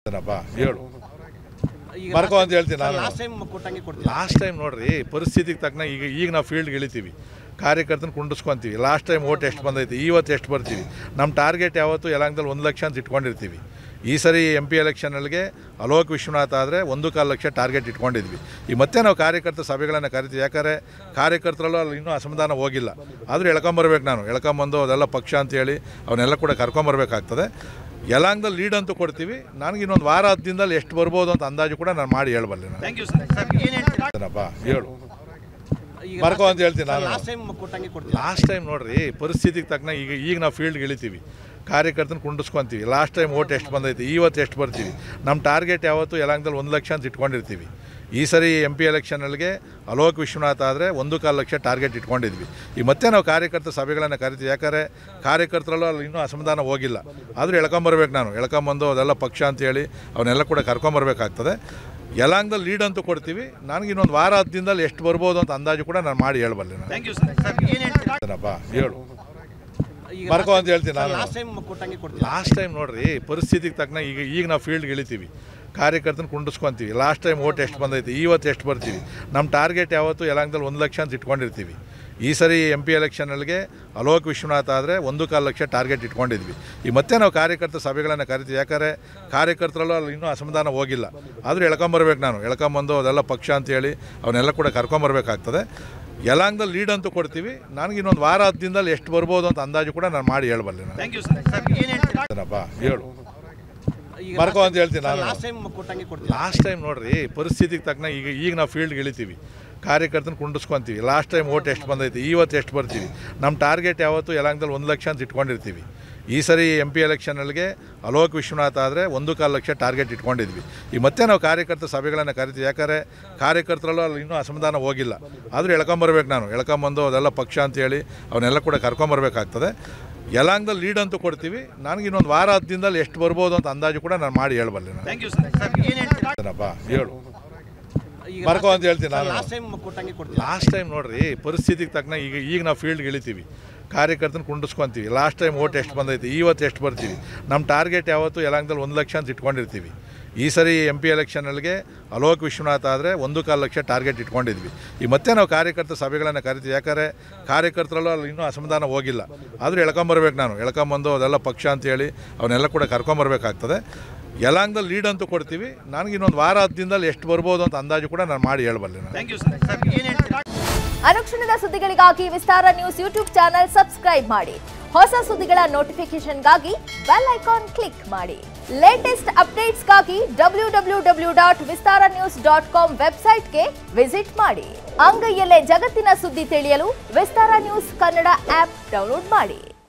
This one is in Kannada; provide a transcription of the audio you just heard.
ಏನಪ್ಪ ಹೇಳು ಈಗ ಬರ್ಕೋ ಅಂತ ಹೇಳ್ತೀನಿ ನಾನು ಲಾಸ್ಟ್ ಟೈಮ್ ಕೊಟ್ಟಂಗೆ ಕೊಡ್ತೀವಿ ಲಾಸ್ಟ್ ಟೈಮ್ ನೋಡ್ರಿ ಪರಿಸ್ಥಿತಿಗೆ ತಕ್ಕನ ಈಗ ಈಗ ನಾವು ಫೀಲ್ಡ್ಗೆ ಇಳಿತೀವಿ ಕಾರ್ಯಕರ್ತನ ಕುಂಡಿಸ್ಕೊಂತೀವಿ ಲಾಸ್ಟ್ ಟೈಮ್ ಓಟ್ ಎಷ್ಟು ಬಂದೈತಿ ಇವತ್ತು ಎಷ್ಟು ಬರ್ತೀವಿ ನಮ್ಮ ಟಾರ್ಗೆಟ್ ಯಾವತ್ತು ಯಲಾಂಗದಲ್ಲಿ ಒಂದು ಲಕ್ಷ ಅಂತ ಇಟ್ಕೊಂಡಿರ್ತೀವಿ ಈ ಸರಿ ಎಂ ಪಿ ಎಲೆಕ್ಷನಲ್ಲಿಗೆ ಅಲೋಕ್ ವಿಶ್ವನಾಥ್ ಆದರೆ ಒಂದು ಕಾಲು ಲಕ್ಷ ಟಾರ್ಗೆಟ್ ಇಟ್ಕೊಂಡಿದ್ವಿ ಈ ಮತ್ತೆ ನಾವು ಕಾರ್ಯಕರ್ತ ಸಭೆಗಳನ್ನು ಕರಿತೀವಿ ಯಾಕಂದರೆ ಕಾರ್ಯಕರ್ತರಲ್ಲೂ ಅಲ್ಲಿ ಇನ್ನೂ ಅಸಮಾಧಾನ ಹೋಗಿಲ್ಲ ಆದರೂ ಎಳ್ಕೊಂಬರ್ಬೇಕು ನಾನು ಎಳ್ಕೊಂಬಂದು ಅದೆಲ್ಲ ಪಕ್ಷ ಅಂತೇಳಿ ಅವನ್ನೆಲ್ಲ ಕೂಡ ಕರ್ಕೊಂಬರ್ಬೇಕಾಗ್ತದೆ ಯಲಾಂಗದಲ್ಲಿ ಲೀಡ್ ಅಂತೂ ಕೊಡ್ತೀವಿ ನನಗೆ ಇನ್ನೊಂದು ವಾರ ಹತ್ತು ದಿನದಲ್ಲಿ ಎಷ್ಟು ಬರ್ಬೋದು ಅಂತ ಅಂದಾಜು ಕೂಡ ನಾನು ಮಾಡಿ ಹೇಳಬಲ್ಲೆ ನಾನು ಥ್ಯಾಂಕ್ ಯು ಸರ್ ಸರ್ ಏನು ಹೇಳ್ತೀರಾ ಏನಪ್ಪ ಹೇಳು ಈಗ ಬರ್ಕೋ ಅಂತ ಹೇಳ್ತೀನಿ ನಾನು ಲಾಸ್ಟ್ ಟೈಮ್ ಕೊಟ್ಟಂಗೆ ಕೊಡ್ತೀವಿ ಲಾಸ್ಟ್ ಟೈಮ್ ನೋಡ್ರಿ ಪರಿಸ್ಥಿತಿಗೆ ತಕ್ಕನ ಈಗ ಈಗ ನಾವು ಫೀಲ್ಡ್ಗೆ ಇಳಿತೀವಿ ಕಾರ್ಯಕರ್ತನ ಕುಂಡಿಸ್ಕೊಂತೀವಿ ಲಾಸ್ಟ್ ಟೈಮ್ ಓಟ್ ಎಷ್ಟು ಬಂದೈತಿ ಇವತ್ತು ಎಷ್ಟು ಬರ್ತೀವಿ ನಮ್ಮ ಟಾರ್ಗೆಟ್ ಯಾವತ್ತು ಯಲಾಂಗದಲ್ಲಿ ಒಂದು ಲಕ್ಷ ಅಂತ ಇಟ್ಕೊಂಡಿರ್ತೀವಿ ಈ ಸರಿ ಎಂ ಪಿ ಎಲೆಕ್ಷನಲ್ಲಿಗೆ ಅಲೋಕ್ ವಿಶ್ವನಾಥ್ ಆದರೆ ಒಂದು ಕಾಲು ಲಕ್ಷ ಟಾರ್ಗೆಟ್ ಇಟ್ಕೊಂಡಿದ್ವಿ ಈ ಮತ್ತೆ ನಾವು ಕಾರ್ಯಕರ್ತ ಸಭೆಗಳನ್ನು ಕರಿತೀವಿ ಯಾಕಂದರೆ ಕಾರ್ಯಕರ್ತರಲ್ಲೂ ಅಲ್ಲಿ ಇನ್ನೂ ಅಸಮಾಧಾನ ಹೋಗಿಲ್ಲ ಆದರೂ ಎಳ್ಕೊಂಬರ್ಬೇಕು ನಾನು ಎಳ್ಕೊಂಬಂದು ಅದೆಲ್ಲ ಪಕ್ಷ ಅಂತೇಳಿ ಅವನ್ನೆಲ್ಲ ಕೂಡ ಕರ್ಕೊಂಬರ್ಬೇಕಾಗ್ತದೆ ಯಲಾಂಗದಲ್ಲಿ ಲೀಡ್ ಅಂತೂ ಕೊಡ್ತೀವಿ ನನಗೆ ಇನ್ನೊಂದು ವಾರ ಹತ್ತು ದಿನದಲ್ಲಿ ಎಷ್ಟು ಬರ್ಬೋದು ಅಂತ ಅಂದಾಜು ಕೂಡ ನಾನು ಮಾಡಿ ಹೇಳಬಲ್ಲೆ ನಾನು ಥ್ಯಾಂಕ್ ಯು ಸರ್ ಸರ್ ಏನು ಹೇಳ್ತೀರಾ ಏನಪ್ಪ ಹೇಳು ಈಗ ಬರ್ಕೋ ಅಂತ ಹೇಳ್ತೀನಿ ನಾನು ಲಾಸ್ಟ್ ಟೈಮ್ ಕೊಟ್ಟಂಗೆ ಕೊಡ್ತೀವಿ ಲಾಸ್ಟ್ ಟೈಮ್ ನೋಡ್ರಿ ಪರಿಸ್ಥಿತಿಗೆ ತಕ್ಕನ ಈಗ ಈಗ ನಾವು ಫೀಲ್ಡ್ಗೆ ಇಳಿತೀವಿ ಕಾರ್ಯಕರ್ತನ ಕುಂಡಿಸ್ಕೊಂತೀವಿ ಲಾಸ್ಟ್ ಟೈಮ್ ಓಟ್ ಎಷ್ಟು ಬಂದೈತಿ ಇವತ್ತು ಎಷ್ಟು ಬರ್ತೀವಿ ನಮ್ಮ ಟಾರ್ಗೆಟ್ ಯಾವತ್ತು ಯಲಾಂಗದಲ್ಲಿ ಒಂದು ಲಕ್ಷ ಅಂತ ಇಟ್ಕೊಂಡಿರ್ತೀವಿ ಈ ಸರಿ ಎಂ ಪಿ ಎಲೆಕ್ಷನಲ್ಲಿಗೆ ಅಲೋಕ್ ವಿಶ್ವನಾಥ್ ಆದರೆ ಒಂದು ಕಾಲು ಲಕ್ಷ ಟಾರ್ಗೆಟ್ ಇಟ್ಕೊಂಡಿದ್ವಿ ಈ ಮತ್ತೆ ನಾವು ಕಾರ್ಯಕರ್ತ ಸಭೆಗಳನ್ನು ಕರಿತೀವಿ ಯಾಕಂದರೆ ಕಾರ್ಯಕರ್ತರಲ್ಲೂ ಅಲ್ಲಿ ಇನ್ನೂ ಅಸಮಾಧಾನ ಹೋಗಿಲ್ಲ ಆದರೂ ಎಳ್ಕೊಂಬರ್ಬೇಕು ನಾನು ಎಳ್ಕೊಂಬಂದು ಅದೆಲ್ಲ ಪಕ್ಷ ಅಂತೇಳಿ ಅವನ್ನೆಲ್ಲ ಕೂಡ ಕರ್ಕೊಂಬರ್ಬೇಕಾಗ್ತದೆ ಯಲಾಂಗದಲ್ಲಿ ಲೀಡ್ ಅಂತೂ ಕೊಡ್ತೀವಿ ನನಗೆ ಇನ್ನೊಂದು ವಾರ ಹತ್ತು ದಿನದಲ್ಲಿ ಎಷ್ಟು ಬರ್ಬೋದು ಅಂತ ಅಂದಾಜು ಕೂಡ ನಾನು ಮಾಡಿ ಹೇಳಬಲ್ಲೆ ನಾನು ಥ್ಯಾಂಕ್ ಯು ಸರ್ ಸರ್ ಏನು ಹೇಳ್ತೀರಾ ಏನಪ್ಪ ಹೇಳು ಈಗ ಬರ್ಕೋ ಅಂತ ಹೇಳ್ತೀನಿ ನಾನು ಲಾಸ್ಟ್ ಟೈಮ್ ಕೊಟ್ಟಂಗೆ ಕೊಡ್ತೀವಿ ಲಾಸ್ಟ್ ಟೈಮ್ ನೋಡ್ರಿ ಪರಿಸ್ಥಿತಿಗೆ ತಕ್ಕನ ಈಗ ಈಗ ನಾವು ಫೀಲ್ಡ್ಗೆ ಇಳಿತೀವಿ ಕಾರ್ಯಕರ್ತನ ಕುಂಡಿಸ್ಕೊಂತೀವಿ ಲಾಸ್ಟ್ ಟೈಮ್ ಓಟ್ ಎಷ್ಟು ಬಂದೈತಿ ಇವತ್ತು ಎಷ್ಟು ಬರ್ತೀವಿ ನಮ್ಮ ಟಾರ್ಗೆಟ್ ಯಾವತ್ತು ಯಲಾಂಗದಲ್ಲಿ ಒಂದು ಲಕ್ಷ ಅಂತ ಇಟ್ಕೊಂಡಿರ್ತೀವಿ ಈ ಸರಿ ಎಂ ಪಿ ಎಲೆಕ್ಷನಲ್ಲಿಗೆ ಅಲೋಕ್ ವಿಶ್ವನಾಥ್ ಆದರೆ ಒಂದು ಕಾಲು ಲಕ್ಷ ಟಾರ್ಗೆಟ್ ಇಟ್ಕೊಂಡಿದ್ವಿ ಈ ಮತ್ತೆ ನಾವು ಕಾರ್ಯಕರ್ತ ಸಭೆಗಳನ್ನು ಕರಿತೀವಿ ಯಾಕಂದರೆ ಕಾರ್ಯಕರ್ತರಲ್ಲೂ ಅಲ್ಲಿ ಇನ್ನೂ ಅಸಮಾಧಾನ ಹೋಗಿಲ್ಲ ಆದರೂ ಎಳ್ಕೊಂಬರ್ಬೇಕು ನಾನು ಎಳ್ಕೊಂಬಂದು ಅದೆಲ್ಲ ಪಕ್ಷ ಅಂತೇಳಿ ಅವನ್ನೆಲ್ಲ ಕೂಡ ಕರ್ಕೊಂಬರ್ಬೇಕಾಗ್ತದೆ ಯಲಾಂಗದಲ್ಲಿ ಲೀಡ್ ಅಂತೂ ಕೊಡ್ತೀವಿ ನನಗೆ ಇನ್ನೊಂದು ವಾರ ಹತ್ತು ದಿನದಲ್ಲಿ ಎಷ್ಟು ಬರ್ಬೋದು ಅಂತ ಅಂದಾಜು ಕೂಡ ನಾನು ಮಾಡಿ ಹೇಳಬಲ್ಲೆ ನಾನು ಥ್ಯಾಂಕ್ ಯು ಸರ್ ಸರ್ ಏನು ಹೇಳ್ತೀರಾ ಏನಪ್ಪ ಹೇಳು ಈಗ ಬರ್ಕೋ ಅಂತ ಹೇಳ್ತೀನಿ ನಾನು ಲಾಸ್ಟ್ ಟೈಮ್ ಕೊಟ್ಟಂಗೆ ಕೊಡ್ತೀವಿ ಲಾಸ್ಟ್ ಟೈಮ್ ನೋಡ್ರಿ ಪರಿಸ್ಥಿತಿಗೆ ತಕ್ಕನ ಈಗ ಈಗ ನಾವು ಫೀಲ್ಡ್ಗೆ ಇಳಿತೀವಿ ಕಾರ್ಯಕರ್ತನ ಕುಂಡಿಸ್ಕೊಂತೀವಿ ಲಾಸ್ಟ್ ಟೈಮ್ ಓಟ್ ಎಷ್ಟು ಬಂದೈತಿ ಇವತ್ತು ಎಷ್ಟು ಬರ್ತೀವಿ ನಮ್ಮ ಟಾರ್ಗೆಟ್ ಯಾವತ್ತು ಯಲಾಂಗದಲ್ಲಿ ಒಂದು ಲಕ್ಷ ಅಂತ ಇಟ್ಕೊಂಡಿರ್ತೀವಿ ಈ ಸರಿ ಎಂ ಪಿ ಎಲೆಕ್ಷನಲ್ಲಿಗೆ ಅಲೋಕ್ ವಿಶ್ವನಾಥ್ ಆದರೆ ಒಂದು ಕಾಲು ಲಕ್ಷ ಟಾರ್ಗೆಟ್ ಇಟ್ಕೊಂಡಿದ್ವಿ ಈ ಮತ್ತೆ ನಾವು ಕಾರ್ಯಕರ್ತ ಸಭೆಗಳನ್ನು ಕರಿತೀವಿ ಯಾಕಂದರೆ ಕಾರ್ಯಕರ್ತರಲ್ಲೂ ಅಲ್ಲಿ ಇನ್ನೂ ಅಸಮಾಧಾನ ಹೋಗಿಲ್ಲ ಆದರೂ ಎಳ್ಕೊಂಬರ್ಬೇಕು ನಾನು ಎಳ್ಕೊಂಬಂದು ಅದೆಲ್ಲ ಪಕ್ಷ ಅಂತೇಳಿ ಅವನ್ನೆಲ್ಲ ಕೂಡ ಕರ್ಕೊಂಬರ್ಬೇಕಾಗ್ತದೆ ಯಲಾಂಗದಲ್ಲಿ ಲೀಡ್ ಅಂತೂ ಕೊಡ್ತೀವಿ ನನಗೆ ಇನ್ನೊಂದು ವಾರ ಹತ್ತು ದಿನದಲ್ಲಿ ಎಷ್ಟು ಬರ್ಬೋದು ಅಂತ ಅಂದಾಜು ಕೂಡ ನಾನು ಮಾಡಿ ಹೇಳಬಲ್ಲೆ ನಾನು ಥ್ಯಾಂಕ್ ಯು ಸರ್ ಸರ್ ಏನು ಹೇಳ್ತೀರಾ ಅನುಕ್ಷಣದ ಸುದ್ದಿಗಳಿಗಾಗಿ Vistara news YouTube channel subscribe ಮಾಡಿ ಹೊಸ ಸುದ್ದಿಗಳ ನೋಟಿಫಿಕೇಶನ್ಗಾಗಿ ಬೆಲ್ ಐಕಾನ್ ಕ್ಲಿಕ್ ಮಾಡಿ ಲೇಟೆಸ್ಟ್ ಅಪ್ಡೇಟ್ಸ್ಗಾಗಿ W W W dot Vistara news dot com ವೆಬ್ಸೈಟ್ಗೆ ವಿಸಿಟ್ ಮಾಡಿ ಅಂಗೈಯಲ್ಲೇ ಜಗತ್ತಿನ ಸುದ್ದಿ ತಿಳಿಯಲು Vistara news Kannada app download ಮಾಡಿ